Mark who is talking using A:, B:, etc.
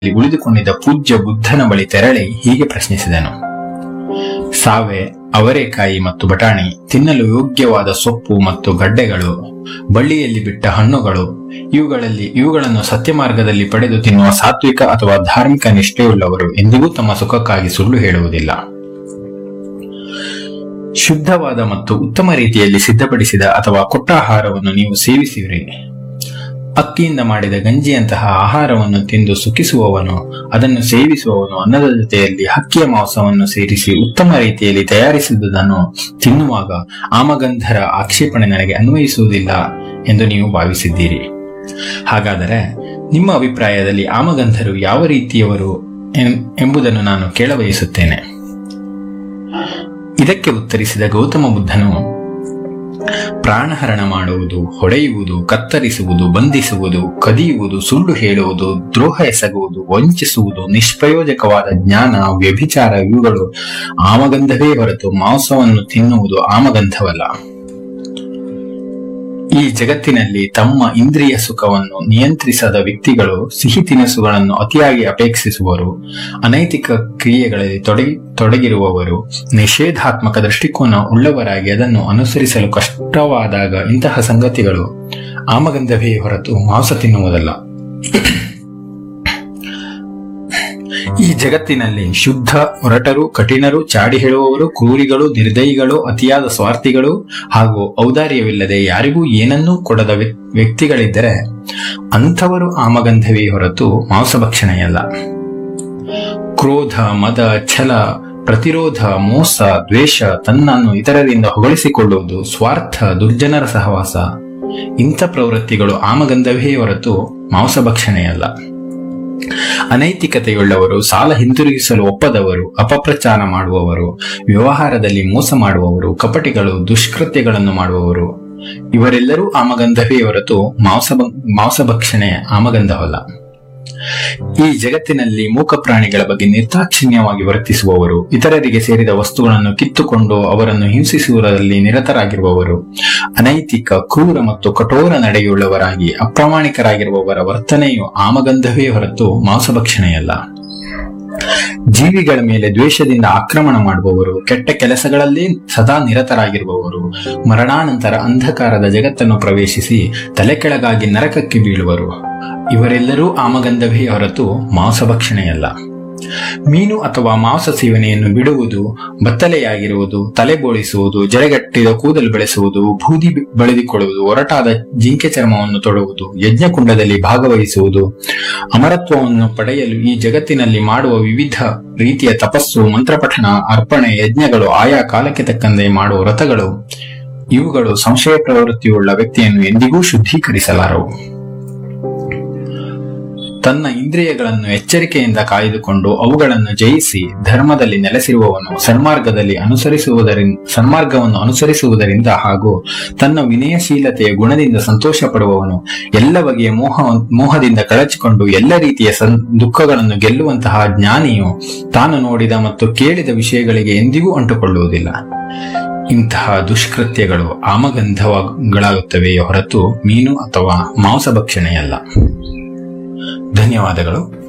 A: ಉಳಿದುಕೊಂಡಿದ್ದ ಪೂಜ್ಯ ಬುದ್ಧನ ಬಳಿ ತೆರಳಿ ಹೀಗೆ ಪ್ರಶ್ನಿಸಿದನು ಸಾವೆ ಅವರೆಕಾಯಿ ಮತ್ತು ಬಟಾಣಿ ತಿನ್ನಲು ಯೋಗ್ಯವಾದ ಸೊಪ್ಪು ಮತ್ತು ಗಡ್ಡೆಗಳು ಬಳ್ಳಿಯಲ್ಲಿ ಬಿಟ್ಟ ಹಣ್ಣುಗಳು ಇವುಗಳಲ್ಲಿ ಇವುಗಳನ್ನು ಸತ್ಯ ಮಾರ್ಗದಲ್ಲಿ ಪಡೆದು ತಿನ್ನುವ ಸಾತ್ವಿಕ ಅಥವಾ ಧಾರ್ಮಿಕ ನಿಷ್ಠೆಯುಳ್ಳವರು ಎಂದಿಗೂ ತಮ್ಮ ಸುಖಕ್ಕಾಗಿ ಸುಳ್ಳು ಹೇಳುವುದಿಲ್ಲ ಶುದ್ಧವಾದ ಮತ್ತು ಉತ್ತಮ ರೀತಿಯಲ್ಲಿ ಸಿದ್ಧಪಡಿಸಿದ ಅಥವಾ ಕೊಟ್ಟ ಆಹಾರವನ್ನು ನೀವು ಸೇವಿಸಿರಿ ಅಕ್ಕಿಯಿಂದ ಮಾಡಿದ ಗಂಜಿಯಂತಹ ಆಹಾರವನ್ನು ತಿಂದು ಸುಖಿಸುವವನು ಅದನ್ನು ಸೇವಿಸುವವನು ಅನ್ನದ ಜೊತೆಯಲ್ಲಿ ಹಕ್ಕಿಯ ಮಾಂಸವನ್ನು ಸೇರಿಸಿ ಉತ್ತಮ ರೀತಿಯಲ್ಲಿ ತಯಾರಿಸಿದುದನ್ನು ತಿನ್ನುವಾಗ ಆಮಗಂಧರ ಆಕ್ಷೇಪಣೆ ನನಗೆ ಅನ್ವಯಿಸುವುದಿಲ್ಲ ಎಂದು ನೀವು ಭಾವಿಸಿದ್ದೀರಿ ಹಾಗಾದರೆ ನಿಮ್ಮ ಅಭಿಪ್ರಾಯದಲ್ಲಿ ಆಮಗಂಧರು ಯಾವ ರೀತಿಯವರು ಎಂ- ಎಂಬುದನ್ನು ನಾನು ಕೇಳಬಯಸುತ್ತೇನೆ ಇದಕ್ಕೆ ಉತ್ತರಿಸಿದ ಗೌತಮ ಬುದ್ಧನು ಪ್ರಾಣಹರಣ ಮಾಡುವುದು ಹೊಡೆಯುವುದು ಕತ್ತರಿಸುವುದು ಬಂಧಿಸುವುದು ಕದಿಯುವುದು ಸುಳ್ಳು ಹೇಳುವುದು ದ್ರೋಹ ಎಸಗುವುದು ವಂಚಿಸುವುದು ನಿಷ್ಪ್ರಯೋಜಕವಾದ ಜ್ಞಾನ ವ್ಯಭಿಚಾರ ಇವುಗಳು ಆಮಗಂಧವೇ ಹೊರತು ಮಾಂಸವನ್ನು ತಿನ್ನುವುದು ಆಮಗಂಧವಲ್ಲ ಈ ಜಗತ್ತಿನಲ್ಲಿ ತಮ್ಮ ಇಂದ್ರಿಯ ಸುಖವನ್ನು ನಿಯಂತ್ರಿಸದ ವ್ಯಕ್ತಿಗಳು ಸಿಹಿ ತಿನಿಸುಗಳನ್ನು ಅತಿಯಾಗಿ ಅಪೇಕ್ಷಿಸುವರು ಅನೈತಿಕ ಕ್ರಿಯೆಗಳಲ್ಲಿ ತೊಡಗಿ ತೊಡಗಿರುವವರು ನಿಷೇಧಾತ್ಮಕ ದೃಷ್ಟಿಕೋನ ಉಳ್ಳವರಾಗಿ ಅದನ್ನು ಅನುಸರಿಸಲು ಕಷ್ಟವಾದಾಗ ಇಂತಹ ಸಂಗತಿಗಳು ಆಮಗಂಧವೇ ಹೊರತು ಮಾಂಸ ತಿನ್ನುವುದಲ್ಲ ಈ ಜಗತ್ತಿನಲ್ಲಿ ಶುದ್ಧ ಹೊರಟರು ಕಠಿಣರು ಚಾಡಿ ಹೇಳುವವರು ಕ್ರೂರಿಗಳು ನಿರ್ದಯಿಗಳು ಅತಿಯಾದ ಸ್ವಾರ್ಥಿಗಳು ಹಾಗೂ ಔದಾರ್ಯವಿಲ್ಲದೆ ಯಾರಿಗೂ ಏನನ್ನೂ ಕೊಡದ ವ್ಯ- ವ್ಯಕ್ತಿಗಳಿದ್ದರೆ ಅಂಥವರು ಆಮಗಂಧವೇ ಹೊರತು ಮಾಂಸಭಕ್ಷಣೆಯಲ್ಲ ಕ್ರೋಧ ಮದ ಛಲ ಪ್ರತಿರೋಧ ಮೋಸ ದ್ವೇಷ ತನ್ನನ್ನು ಇತರರಿಂದ ಹೊಗಳಿಸಿಕೊಳ್ಳುವುದು ಸ್ವಾರ್ಥ ದುರ್ಜನರ ಸಹವಾಸ ಇಂಥ ಪ್ರವೃತ್ತಿಗಳು ಆಮಗಂಧವೇ ಹೊರತು ಮಾಂಸಭಕ್ಷಣೆಯಲ್ಲ ಅನೈತಿಕತೆಯುಳ್ಳವರು ಸಾಲ ಹಿಂತಿರುಗಿಸಲು ಒಪ್ಪದವರು ಅಪಪ್ರಚಾರ ಮಾಡುವವರು ವ್ಯವಹಾರದಲ್ಲಿ ಮೋಸ ಮಾಡುವವರು ಕಪಟಿಗಳು ದುಷ್ಕೃತ್ಯಗಳನ್ನು ಮಾಡುವವರು ಇವರೆಲ್ಲರೂ ಆಮಗಂಧವೇ ಹೊರತು ಮಾಂಸ ಮಾಂಸಭಕ್ಷಣೆ ಆಮಗಂಧವಲ್ಲ ಈ ಜಗತ್ತಿನಲ್ಲಿ ಮೂಕ ಪ್ರಾಣಿಗಳ ಬಗ್ಗೆ ನಿರ್ದಾಕ್ಷಿಣ್ಯವಾಗಿ ವರ್ತಿಸುವವರು ಇತರರಿಗೆ ಸೇರಿದ ವಸ್ತುಗಳನ್ನು ಕಿತ್ತುಕೊಂಡು ಅವರನ್ನು ಹಿಂಸಿಸುವುದರಲ್ಲಿ ನಿರತರಾಗಿರುವವರು ಅನೈತಿಕ ಕ್ರೂರ ಮತ್ತು ಕಠೋರ ನಡೆಯುಳ್ಳವರಾಗಿ ಅಪ್ರಾಮಾಣಿಕರಾಗಿರುವವರ ವರ್ತನೆಯು ಆಮಗಂಧವೇ ಹೊರತು ಮಾಂಸಭಕ್ಷಣೆಯಲ್ಲ ಜೀವಿಗಳ ಮೇಲೆ ದ್ವೇಷದಿಂದ ಆಕ್ರಮಣ ಮಾಡುವವರು ಕೆಟ್ಟ ಕೆಲಸಗಳಲ್ಲಿ ಸದಾ ನಿರತರಾಗಿರುವವರು ಮರಣಾನಂತರ ಅಂಧಕಾರದ ಜಗತ್ತನ್ನು ಪ್ರವೇಶಿಸಿ ತಲೆ ಕೆಳಗಾಗಿ ನರಕಕ್ಕೆ ಬೀಳುವರು ಇವರೆಲ್ಲರೂ ಆಮಗಂಧವೇ ಹೊರತು ಮಾಂಸಭಕ್ಷಣೆಯಲ್ಲ ಮೀನು ಅಥವಾ ಮಾಂಸ ಸೇವನೆಯನ್ನು ಬಿಡುವುದು ಬತ್ತಲೆಯಾಗಿರುವುದು ತಲೆ ಬೋಳಿಸುವುದು ಜರೆಗಟ್ಟಿದ ಕೂದಲು ಬೆಳೆಸುವುದು ಬೂದಿ ಬಳಿದುಕೊಳ್ಳುವುದು ಒರಟಾದ ಜಿಂಕೆ ಚರ್ಮವನ್ನು ತೊಡುವುದು ಯಜ್ಞಕುಂಡದಲ್ಲಿ ಭಾಗವಹಿಸುವುದು ಅಮರತ್ವವನ್ನು ಪಡೆಯಲು ಈ ಜಗತ್ತಿನಲ್ಲಿ ಮಾಡುವ ವಿವಿಧ ರೀತಿಯ ತಪಸ್ಸು ಮಂತ್ರಪಠಣ ಅರ್ಪಣೆ ಯಜ್ಞಗಳು ಆಯಾ ಕಾಲಕ್ಕೆ ತಕ್ಕಂತೆ ಮಾಡುವ ವ್ರತಗಳು ಇವುಗಳು ಸಂಶಯ ಪ್ರವೃತ್ತಿಯುಳ್ಳ ವ್ಯಕ್ತಿಯನ್ನು ಎಂದಿಗೂ ಶುದ್ಧೀಕರಿಸಲಾರವು ತನ್ನ ಇಂದ್ರಿಯಗಳನ್ನು ಎಚ್ಚರಿಕೆಯಿಂದ ಕಾಯ್ದುಕೊಂಡು ಅವುಗಳನ್ನು ಜಯಿಸಿ ಧರ್ಮದಲ್ಲಿ ನೆಲೆಸಿರುವವನು ಸನ್ಮಾರ್ಗದಲ್ಲಿ ಅನುಸರಿಸುವುದರಿಂದ ಸನ್ಮಾರ್ಗವನ್ನು ಅನುಸರಿಸುವುದರಿಂದ ಹಾಗೂ ತನ್ನ ವಿನಯಶೀಲತೆಯ ಗುಣದಿಂದ ಸಂತೋಷ ಪಡುವವನು ಎಲ್ಲ ಬಗೆಯ ಮೋಹ ಮೋಹದಿಂದ ಕಳಚಿಕೊಂಡು ಎಲ್ಲ ರೀತಿಯ ಸನ್ ದುಃಖಗಳನ್ನು ಗೆಲ್ಲುವಂತಹ ಜ್ಞಾನಿಯು ತಾನು ನೋಡಿದ ಮತ್ತು ಕೇಳಿದ ವಿಷಯಗಳಿಗೆ ಎಂದಿಗೂ ಅಂಟುಕೊಳ್ಳುವುದಿಲ್ಲ ಇಂತಹ ದುಷ್ಕೃತ್ಯಗಳು ಆಮಗಂಧಗಳಾಗುತ್ತವೆಯೇ ಹೊರತು ಮೀನು ಅಥವಾ ಮಾಂಸಭಕ್ಷಣೆಯಲ್ಲ ಧನ್ಯವಾದಗಳು